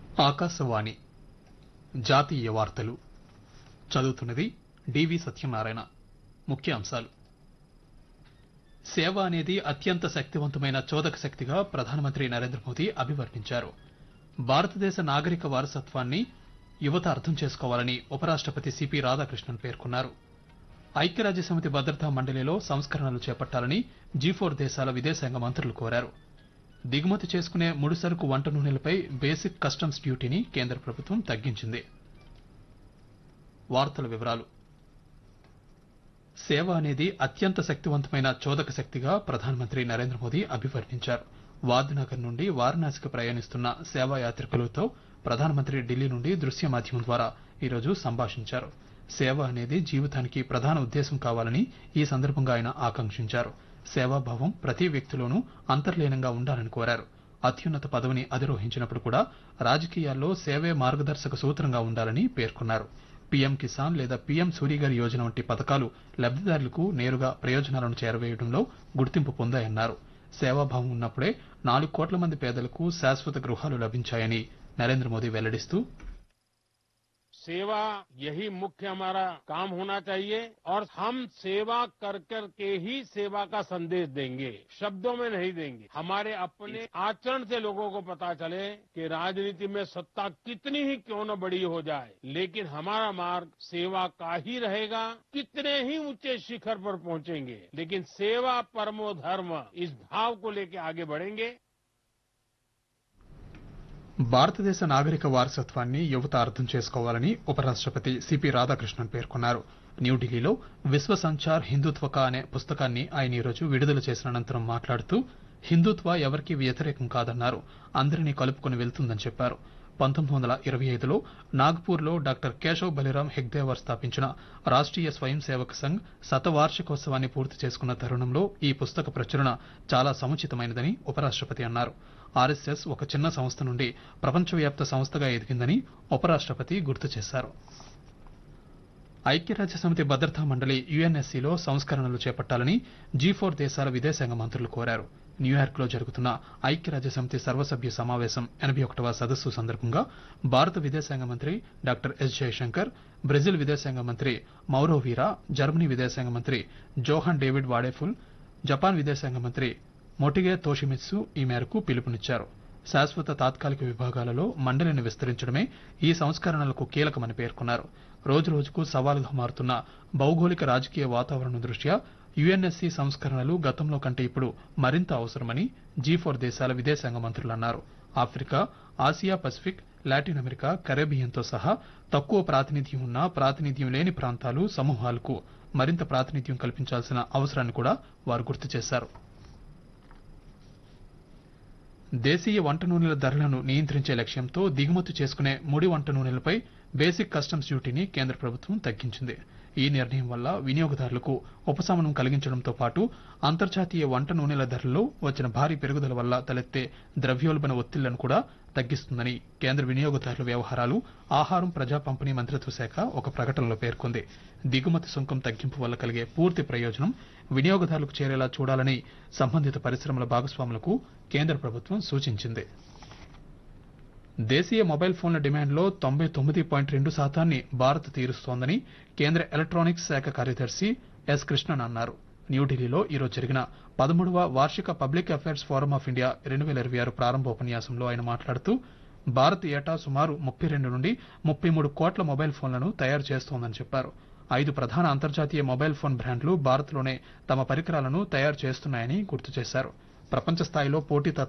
ఆకాశవాణి జాతీయ వార్తలు చదువుతున్నది డివి సత్యనారాయణ ముఖ్యాంశాలు సేవ అనేది అత్యంత శక్తివంతమైన చోదక శక్తిగా ప్రధానమంత్రి నరేంద్ర మోదీ అభివర్ణించారు భారతదేశ నాగరిక వారసత్వాన్ని యువత అర్థం చేసుకోవాలని ఉపరాష్టపతి సిపి రాధాకృష్ణన్ పేర్కొన్నారు ఐక్యరాజ్య సమితి భద్రతా మండలిలో సంస్కరణలు చేపట్టాలని జీ ఫోర్ దేశాల విదేశాంగ మంత్రులు కోరారు దిగుమతి చేసుకునే ముడిసరుకు వంట నూనెలపై బేసిక్ కస్టమ్స్ డ్యూటీని కేంద్ర ప్రభుత్వం తగ్గించింది వార్తల వివరాలు సేవ అనేది అత్యంత శక్తివంతమైన చోదక శక్తిగా ప్రధానమంత్రి నరేంద్ర మోదీ అభివర్ణించారు వాద్నగర్ నుండి వారణాసికి ప్రయాణిస్తున్న సేవా యాత్రికులతో ప్రధానమంత్రి ఢిల్లీ నుండి దృశ్య మాధ్యమం ద్వారా ఈరోజు సంభాషించారు సేవ అనేది జీవితానికి ప్రధాన ఉద్దేశం కావాలని ఈ సందర్భంగా ఆయన ఆకాంక్షించారు సేవాభావం ప్రతి వ్యక్తిలోనూ అంతర్లీనంగా ఉండాలని కోరారు అత్యున్నత పదవిని అధిరోహించినప్పుడు కూడా రాజకీయాల్లో సేవే మార్గదర్శక సూత్రంగా ఉండాలని పేర్కొన్నారు పీఎం కిసాన్ లేదా పీఎం సూర్యగారి యోజన వంటి పథకాలు లబ్దిదారులకు నేరుగా ప్రయోజనాలను చేరవేయడంలో గుర్తింపు పొందాయన్నారు సేవాభావం ఉన్నప్పుడే నాలుగు కోట్ల మంది పేదలకు శాశ్వత గృహాలు లభించాయని నరేంద్ర మోదీ వెల్లడిస్తూ सेवा यही मुख्य हमारा काम होना चाहिए और हम सेवा कर कर के ही सेवा का संदेश देंगे शब्दों में नहीं देंगे हमारे अपने आचरण से लोगों को पता चले कि राजनीति में सत्ता कितनी ही क्यों न बड़ी हो जाए लेकिन हमारा मार्ग सेवा का ही रहेगा कितने ही ऊंचे शिखर पर पहुंचेंगे लेकिन सेवा परमो धर्म इस भाव को लेकर आगे बढ़ेंगे భారతదేశ నాగరిక వారసత్వాన్ని యువత అర్థం చేసుకోవాలని ఉపరాష్టపతి సిపి రాధాకృష్ణన్ పేర్కొన్నారు న్యూఢిల్లీలో విశ్వ సంచార్ హిందుత్వక అనే పుస్తకాన్ని ఆయన ఈరోజు విడుదల చేసిన అనంతరం మాట్లాడుతూ హిందుత్వ ఎవరికీ వ్యతిరేకం కాదన్నారు అందరినీ కలుపుకుని వెళ్తుందని చెప్పారు పంతొమ్మిది వందల ఇరవై ఐదులో నాగ్పూర్లో డాక్టర్ కేశవ్ బలిరాం హెగ్దేవర్ స్థాపించిన రాష్ట్రీయ స్వయం సేవక్ సంఘ్ శతవార్షికోత్సవాన్ని పూర్తి చేసుకున్న తరుణంలో ఈ పుస్తక ప్రచురణ చాలా సముచితమైనదని ఉపరాష్టపతి అన్నారు ఆర్ఎస్ఎస్ ఒక చిన్న సంస్థ నుండి ప్రపంచవ్యాప్త సంస్థగా ఎదిగిందని ఉపరాష్టపతి గుర్తు చేశారు ఐక్యరాజ్య సమితి భద్రతా మండలి యుఎన్ఎస్సీలో సంస్కరణలు చేపట్టాలని జీ ఫోర్ దేశాల విదేశాంగ మంత్రులు కోరారు న్యూయార్క్ లో జరుగుతున్న ఐక్యరాజ్య సమితి సర్వసభ్య సమావేశం ఎనభై ఒకటవ సదస్సు సందర్భంగా భారత విదేశాంగ మంత్రి డాక్టర్ ఎస్ జయశంకర్ బ్రెజిల్ విదేశాంగ మంత్రి మౌరో వీరా జర్మనీ విదేశాంగ మంత్రి జోహాన్ డేవిడ్ వాడేఫుల్ జపాన్ విదేశాంగ మంత్రి మొటిగే తోషిమిత్సు ఈ మేరకు పిలుపునిచ్చారు శాశ్వత తాత్కాలిక విభాగాలలో మండలిని విస్తరించడమే ఈ సంస్కరణలకు కీలకమని పేర్కొన్నారు రోజురోజుకు సవాలుగా మారుతున్న భౌగోళిక రాజకీయ వాతావరణం దృష్ట్యా యుఎన్ఎస్సీ సంస్కరణలు గతంలో కంటే ఇప్పుడు మరింత అవసరమని జీ ఫోర్ దేశాల విదేశాంగ మంత్రులు అన్నారు Africa Asia Pacific Latin America కరేబియన్తో సహా తక్కువ ప్రాతినిధ్యం ఉన్న ప్రాతినిధ్యం లేని ప్రాంతాలు సమూహాలకు మరింత ప్రాతినిధ్యం కల్పించాల్సిన అవసరాన్ని కూడా వారు గుర్తు చేశారు దేశీయ వంట నూనెల ధరలను నియంత్రించే లక్ష్యంతో దిగుమతి చేసుకునే ముడి వంట నూనెలపై బేసిక్ కస్టమ్స్ డ్యూటీని కేంద్ర ప్రభుత్వం తగ్గించింది ఈ నిర్ణయం వల్ల వినియోగదారులకు ఉపశమనం కలిగించడంతో పాటు అంతర్జాతీయ వంట నూనెల ధరల్లో వచ్చిన భారీ పెరుగుదల వల్ల తలెత్తే ద్రవ్యోల్బణ ఒత్తిళ్లను కూడా తగ్గిస్తుందని కేంద్ర వినియోగదారుల వ్యవహారాలు ఆహారం ప్రజా పంపిణీ మంత్రిత్వ శాఖ ఒక ప్రకటనలో పేర్కొంది దిగుమతి సుంకం తగ్గింపు వల్ల కలిగే పూర్తి ప్రయోజనం వినియోగదారులకు చేరేలా చూడాలని సంబంధిత పరిశ్రమల భాగస్వాములకు కేంద్ర ప్రభుత్వం సూచించింది దేశీయ మొబైల్ ఫోన్ల డిమాండ్లో తొంభై తొమ్మిది పాయింట్ రెండు శాతాన్ని భారత్ తీరుస్తోందని కేంద్ర ఎలక్ట్రానిక్స్ శాఖ కార్యదర్శి ఎస్ కృష్ణన్ అన్నారు న్యూఢిల్లీలో ఈరోజు జరిగిన పదమూడవ వార్షిక public affairs forum of India రెండు వేల ఇరవై ఆరు ప్రారంభోపన్యాసంలో ఆయన మాట్లాడుతూ భారత్ ఏటా సుమారు ముప్పై రెండు నుండి ముప్పై మూడు కోట్ల మొబైల్ ఫోన్లను తయారు చేస్తోందని చెప్పారు ఐదు ప్రధాన అంతర్జాతీయ మొబైల్ ఫోన్ బ్రాండ్లు భారత్లోనే తమ పరికరాలను తయారు చేస్తున్నాయని గుర్తు చేశారు ప్రపంచ స్థాయిలో పోటీ